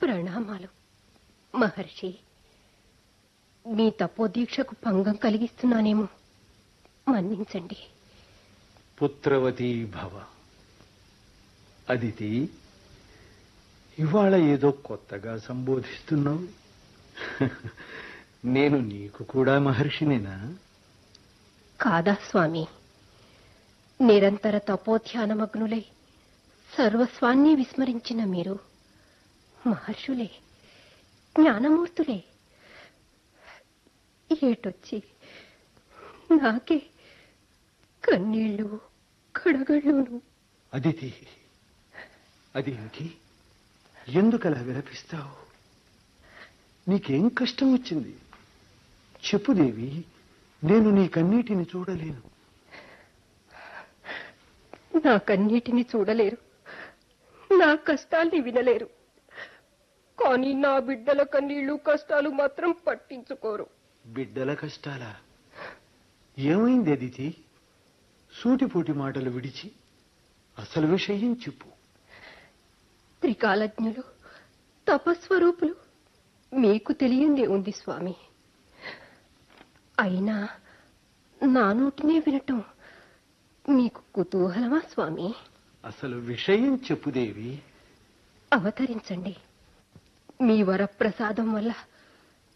ప్రణామాలు మహర్షి మీ తపోదీక్షకు భంగం కలిగిస్తున్నానేమో మన్నించండి పుత్రవతీ భవ అదితి ఇవాళ ఏదో కొత్తగా సంబోధిస్తున్నావు నేను నీకు కూడా మహర్షినేనా కాదా స్వామి నిరంతర తపోధ్యానమగ్నులై సర్వస్వాన్ని విస్మరించిన మీరు మహర్షులే జ్ఞానమూర్తులే ఏటొచ్చి నాకే కన్నీళ్ళు కడగళ్ళును అదితి అదేమిటి ఎందుకలా విలపిస్తావు నీకేం కష్టం వచ్చింది చెప్పు దేవి నేను నీ కన్నీటిని చూడలేను నా కన్నీటిని చూడలేరు నా కష్టాల్ని వినలేరు కానీ నా బిడ్డల కన్నీళ్లు కష్టాలు మాత్రం పట్టించుకోరు బిడ్డల కష్టాలా ఏమైంది అదితి సూటిపోటి మాటలు విడిచి అసలు విషయం చెప్పు త్రికాలజ్ఞులు తపస్వరూపులు మీకు తెలియందే ఉంది స్వామి అయినా నా నోటినే వినటం మీకు కుతూహలమా స్వామి అసలు విషయం చెప్పు దేవి అవతరించండి మీ వరప్రసాదం వల్ల